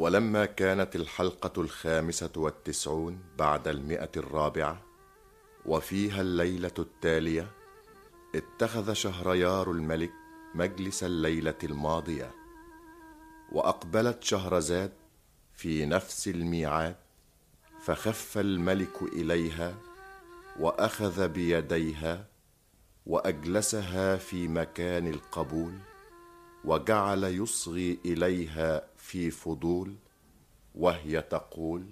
ولما كانت الحلقة الخامسة والتسعون بعد المئة الرابعة وفيها الليلة التالية اتخذ شهريار الملك مجلس الليلة الماضية وأقبلت شهرزاد في نفس الميعاد فخف الملك إليها وأخذ بيديها وأجلسها في مكان القبول وجعل يصغي إليها في فضول وهي تقول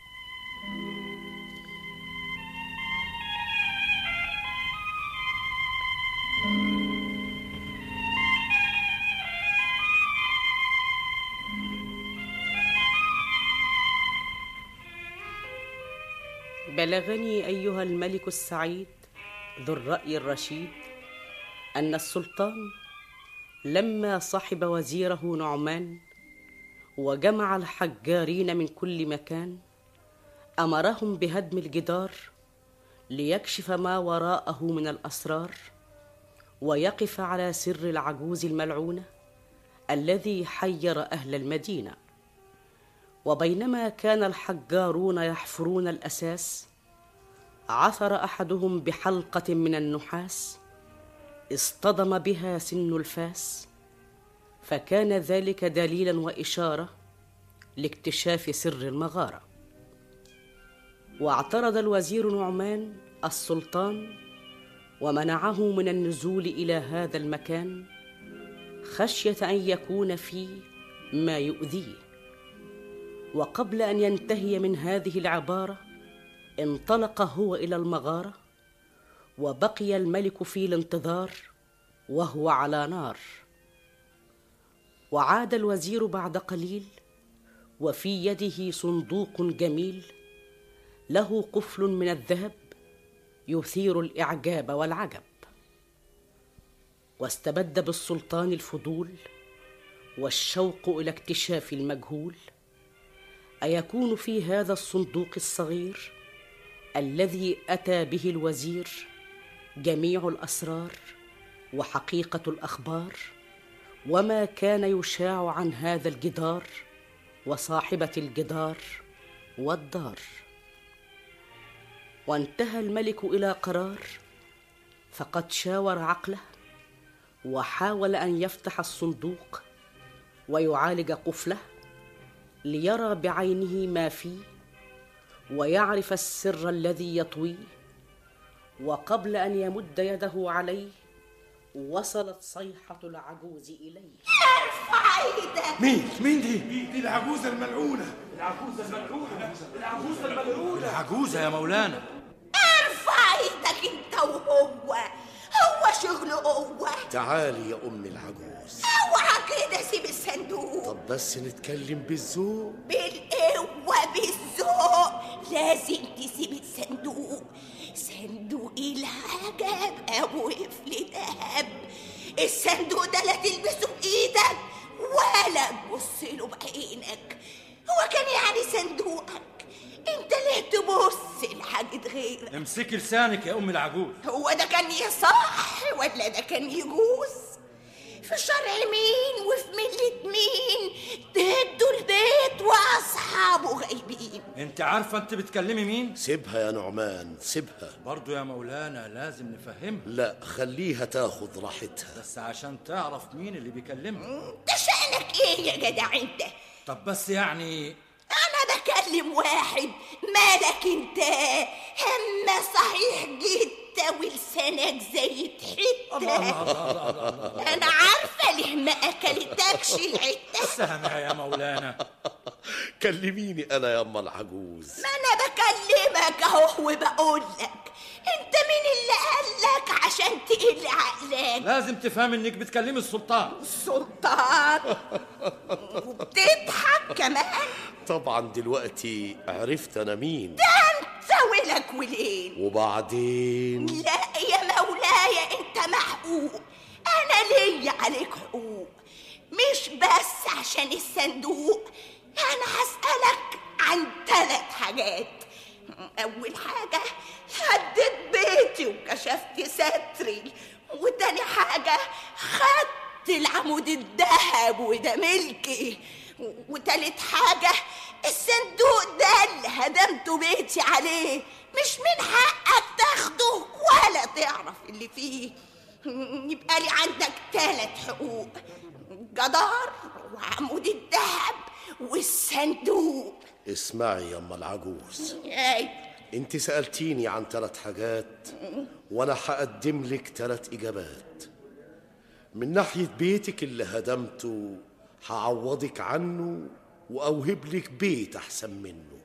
بلغني ايها الملك السعيد ذو الراي الرشيد ان السلطان لما صحب وزيره نعمان وجمع الحجارين من كل مكان امرهم بهدم الجدار ليكشف ما وراءه من الاسرار ويقف على سر العجوز الملعونه الذي حير اهل المدينه وبينما كان الحجارون يحفرون الاساس عثر احدهم بحلقه من النحاس اصطدم بها سن الفاس فكان ذلك دليلا واشاره لاكتشاف سر المغاره واعترض الوزير نعمان السلطان ومنعه من النزول الى هذا المكان خشيه ان يكون فيه ما يؤذيه وقبل ان ينتهي من هذه العباره انطلق هو الى المغاره وبقي الملك في الانتظار وهو على نار وعاد الوزير بعد قليل وفي يده صندوق جميل له قفل من الذهب يثير الاعجاب والعجب واستبد بالسلطان الفضول والشوق الى اكتشاف المجهول ايكون في هذا الصندوق الصغير الذي اتى به الوزير جميع الاسرار وحقيقه الاخبار وما كان يشاع عن هذا الجدار وصاحبه الجدار والدار وانتهى الملك الى قرار فقد شاور عقله وحاول ان يفتح الصندوق ويعالج قفله ليرى بعينه ما فيه ويعرف السر الذي يطويه وقبل ان يمد يده عليه وصلت صيحه العجوز اليه ارفع ايدك مين مين دي دي العجوزة الملعونة العجوزة الملعونة العجوزة الملعونة العجوزة يا مولانا ارفع ايدك انت وهو هو شغله هو تعالي يا أم العجوز اوعى كده سيب الصندوق طب بس نتكلم بالذوق بالقوة بالذوق لازم تسيب الصندوق صندوق العجب ابو قفل دهب الصندوق ده لا تلبسه بايدك ولا تبص له بعينك هو كان يعني صندوقك انت ليه تبص لحاجة غيرك امسكي لسانك يا ام العجوز هو ده كان يصح ولا ده كان يجوز في شرع مين وفي ملة مين تهدوا البيت وأصحابه غايبين انت عارفه انت بتكلمي مين سيبها يا نعمان سيبها برضو يا مولانا لازم نفهمها لا خليها تاخد راحتها بس عشان تعرف مين اللي بيكلمها انت شأنك ايه يا جدع انت طب بس يعني انا بكلم واحد مالك انت هم صحيح جدا ولسانك زي الله الله حته الله الله, الله, الله. انا عارفه ليه ما اكلتكش العته سامع يا مولانا كلميني أنا يا أم العجوز ما انا بكلمك اهو وبقول لك انت مين اللي قالك عشان تقل عقلك لازم تفهم انك بتكلمي السلطان سلطان وبتضحك كمان طبعا دلوقتي عرفت أنا مين انت ولك ولين وبعدين لا يا مولاي انت محقوق انا ليا عليك حقوق مش بس عشان الصندوق انا هسألك عن ثلاث حاجات اول حاجة هديت بيتي وكشفت ستري وتاني حاجة خدت العمود الذهب وده ملكي و- وتالت حاجة الصندوق ده اللي هدمته بيتي عليه مش من حقك تاخده ولا تعرف اللي فيه يبقى لي عندك تلات حقوق جدار وعمود الذهب والصندوق اسمعي يا ام العجوز اي انت سألتيني عن ثلاث حاجات وانا هقدم لك ثلاث اجابات من ناحية بيتك اللي هدمته هعوضك عنه واوهب لك بيت احسن منه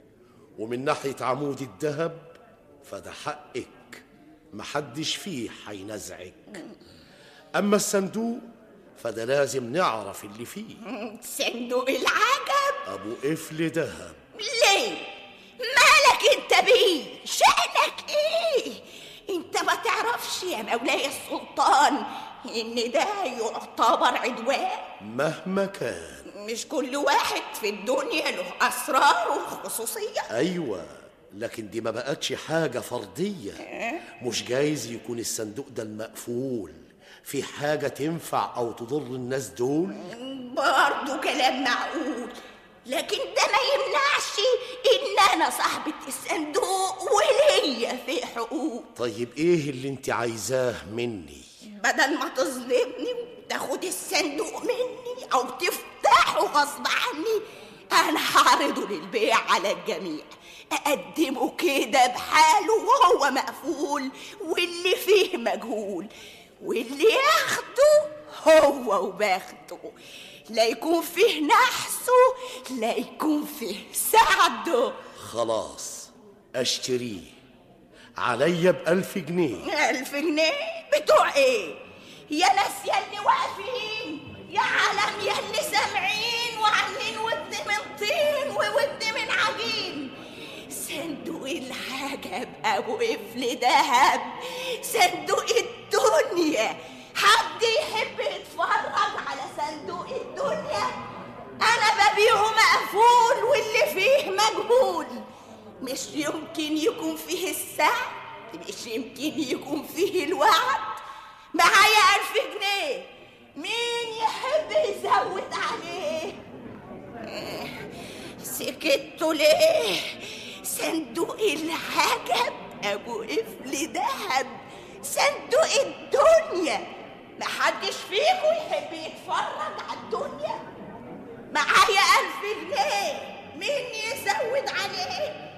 ومن ناحية عمود الذهب فده حقك محدش فيه هينزعك اما الصندوق فده لازم نعرف اللي فيه صندوق العجب ابو قفل ذهب ليه مالك انت بيه شأنك ايه انت ما تعرفش يا مولاي السلطان ان ده يعتبر عدوان مهما كان مش كل واحد في الدنيا له اسراره الخصوصيه ايوه لكن دي ما بقتش حاجه فرديه مش جايز يكون الصندوق ده المقفول في حاجه تنفع او تضر الناس دول برضه كلام معقول لكن ده ما يمنعش ان انا صاحبة الصندوق وليا في حقوق طيب ايه اللي انت عايزاه مني بدل ما تظلمني وتاخد الصندوق مني او تفتحه غصب عني انا هعرضه للبيع على الجميع اقدمه كده بحاله وهو مقفول واللي فيه مجهول واللي ياخده هو وباخده لا يكون فيه نحسه لا يكون فيه سعده خلاص اشتريه عليا بألف جنيه ألف جنيه بتوع إيه؟ يا ناس يلي واقفين يا عالم يلي سامعين وعاملين ود من طين وود من عجين صندوق العجب أبو قفل دهب صندوق الدنيا حد يحب يتفرج على صندوق الدنيا أنا ببيعه مقفول واللي فيه مجهول مش يمكن يكون فيه السعد مش يمكن يكون فيه الوعد معايا ألف جنيه مين يحب يزود عليه آه، سكتوا ليه صندوق العجب أبو قفل دهب صندوق الدنيا محدش فيكم يحب يتفرج على الدنيا معايا ألف جنيه مين يزود عليه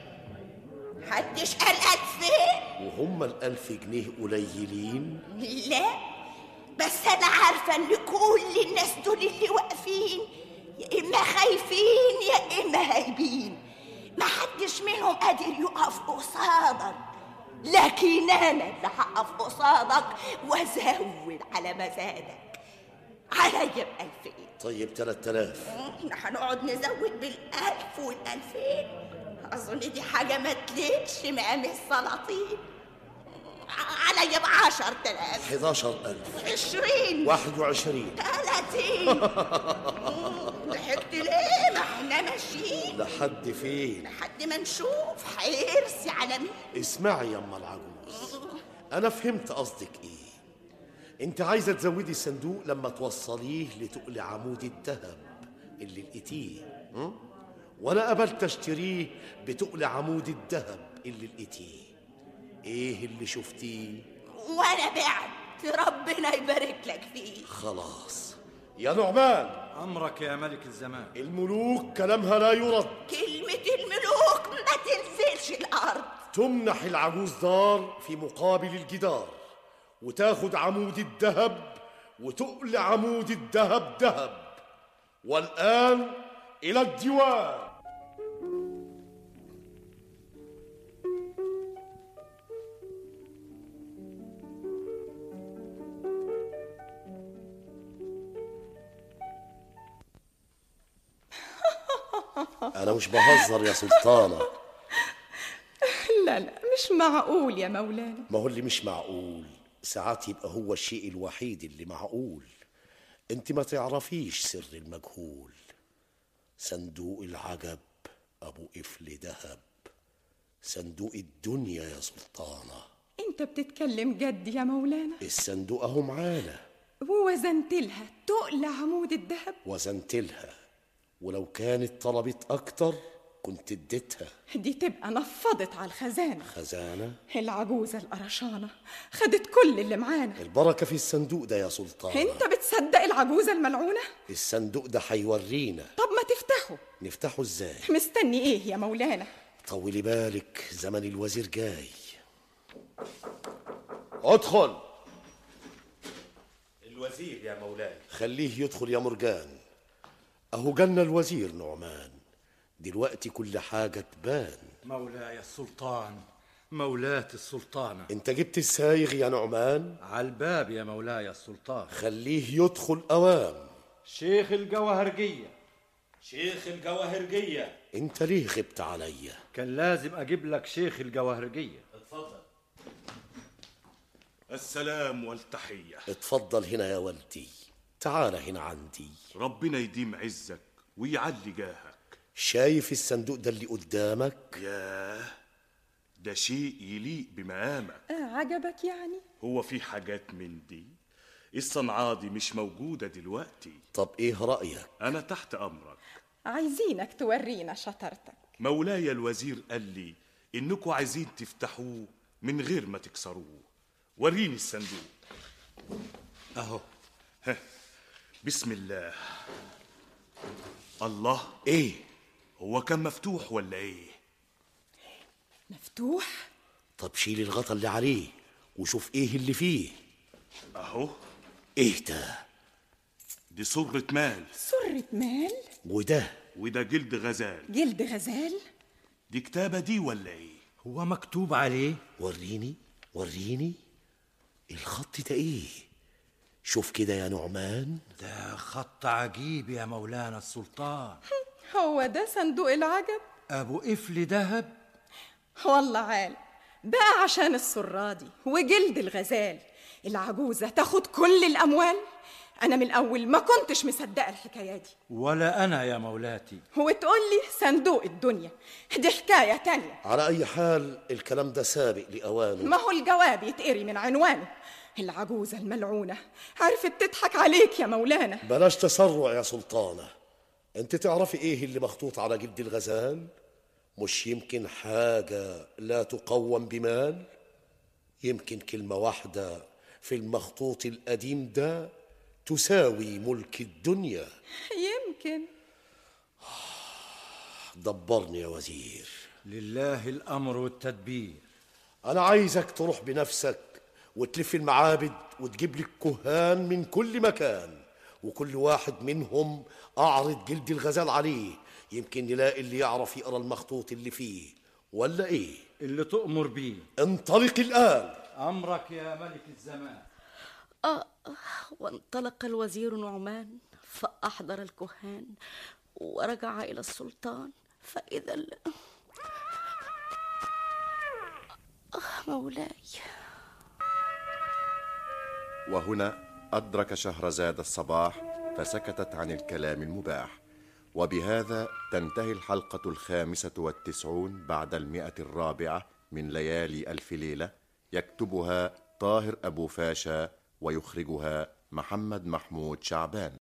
محدش قال ألفين وهم الألف جنيه قليلين لا بس انا عارفه ان كل الناس دول اللي واقفين يا اما خايفين يا اما هايبين ما حدش منهم قادر يقف قصادك لكن انا اللي هقف قصادك وازود على مزاجك عليا بألفين طيب 3000 احنا هنقعد نزود بالألف والألفين أظن دي حاجة ما تليقش مقام السلاطين عليا بعشر تلاف 11000 عشرين 21 تلاتين ضحكت ليه ما احنا ماشيين لحد فين لحد ما نشوف هيرسي على مين اسمعي يا ام العجوز انا فهمت قصدك ايه انت عايزه تزودي الصندوق لما توصليه لتقل عمود الذهب اللي لقيتيه م? وانا قبلت اشتريه بتقل عمود الذهب اللي لقيتيه ايه اللي شفتيه وانا بعت ربنا يبارك لك فيه خلاص يا نعمان أمرك يا ملك الزمان الملوك كلامها لا يرد كلمة الملوك ما تنزلش الأرض تمنح العجوز دار في مقابل الجدار وتاخد عمود الذهب وتقل عمود الذهب ذهب والآن إلى الديوان أنا مش بهزر يا سلطانة لا لا مش معقول يا مولانا ما هو اللي مش معقول ساعات يبقى هو الشيء الوحيد اللي معقول انت ما تعرفيش سر المجهول صندوق العجب ابو قفل ذهب صندوق الدنيا يا سلطانة انت بتتكلم جد يا مولانا الصندوق اهو معانا ووزنت لها تقل عمود الذهب وزنت لها ولو كانت طلبت أكتر كنت اديتها دي تبقى نفضت على الخزانة خزانة العجوزة القرشانة خدت كل اللي معانا البركة في الصندوق ده يا سلطان انت بتصدق العجوزة الملعونة الصندوق ده هيورينا طب ما تفتحه نفتحه ازاي مستني ايه يا مولانا طولي بالك زمن الوزير جاي ادخل الوزير يا مولاي خليه يدخل يا مرجان اهو جالنا الوزير نعمان دلوقتي كل حاجة تبان مولاي السلطان مولاة السلطانة انت جبت السايغ يا نعمان على الباب يا مولاي السلطان خليه يدخل اوام شيخ الجواهرجية شيخ الجواهرجية انت ليه غبت عليا كان لازم أجيب لك شيخ الجواهرجية اتفضل السلام والتحية اتفضل هنا يا ولدي تعال هنا عندي ربنا يديم عزك ويعلي جاهك شايف الصندوق ده اللي قدامك ياه ده شيء يليق بمقامك آه عجبك يعني هو في حاجات من دي الصنعة دي مش موجودة دلوقتي طب ايه رأيك أنا تحت أمرك عايزينك تورينا شطارتك مولاي الوزير قال لي إنكوا عايزين تفتحوه من غير ما تكسروه وريني الصندوق أهو ها. بسم الله الله ايه هو كان مفتوح ولا ايه مفتوح طب شيل الغطا اللي عليه وشوف ايه اللي فيه اهو ايه ده دي صرة مال سرة مال وده وده جلد غزال جلد غزال دي كتابة دي ولا ايه هو مكتوب عليه وريني وريني الخط ده ايه شوف كده يا نعمان ده خط عجيب يا مولانا السلطان هو ده صندوق العجب أبو قفل ذهب والله عال بقى عشان السرادي وجلد الغزال العجوزة تاخد كل الأموال أنا من الأول ما كنتش مصدقة الحكاية دي ولا أنا يا مولاتي وتقول لي صندوق الدنيا دي حكاية تانية على اي حال الكلام ده سابق لاوانه ما هو الجواب يتقري من عنوانه العجوزة الملعونة عرفت تضحك عليك يا مولانا بلاش تسرع يا سلطانة انت تعرفي ايه اللي مخطوط على جلد الغزال مش يمكن حاجة لا تقوم بمال يمكن كلمة واحدة في المخطوط القديم ده تساوي ملك الدنيا يمكن دبرني يا وزير لله الأمر والتدبير أنا عايزك تروح بنفسك وتلف المعابد وتجيب لي الكهان من كل مكان وكل واحد منهم أعرض جلد الغزال عليه يمكن نلاقي اللي يعرف يقرا المخطوط اللي فيه ولا إيه؟ اللي تؤمر بيه انطلق الآن أمرك يا ملك الزمان آه وانطلق الوزير نعمان فأحضر الكهان ورجع إلى السلطان فإذا ال... آه مولاي وهنا أدرك شهرزاد الصباح فسكتت عن الكلام المباح وبهذا تنتهي الحلقة الخامسة والتسعون بعد المئة الرابعة من ليالي ألف ليلة يكتبها طاهر أبو فاشا ويخرجها محمد محمود شعبان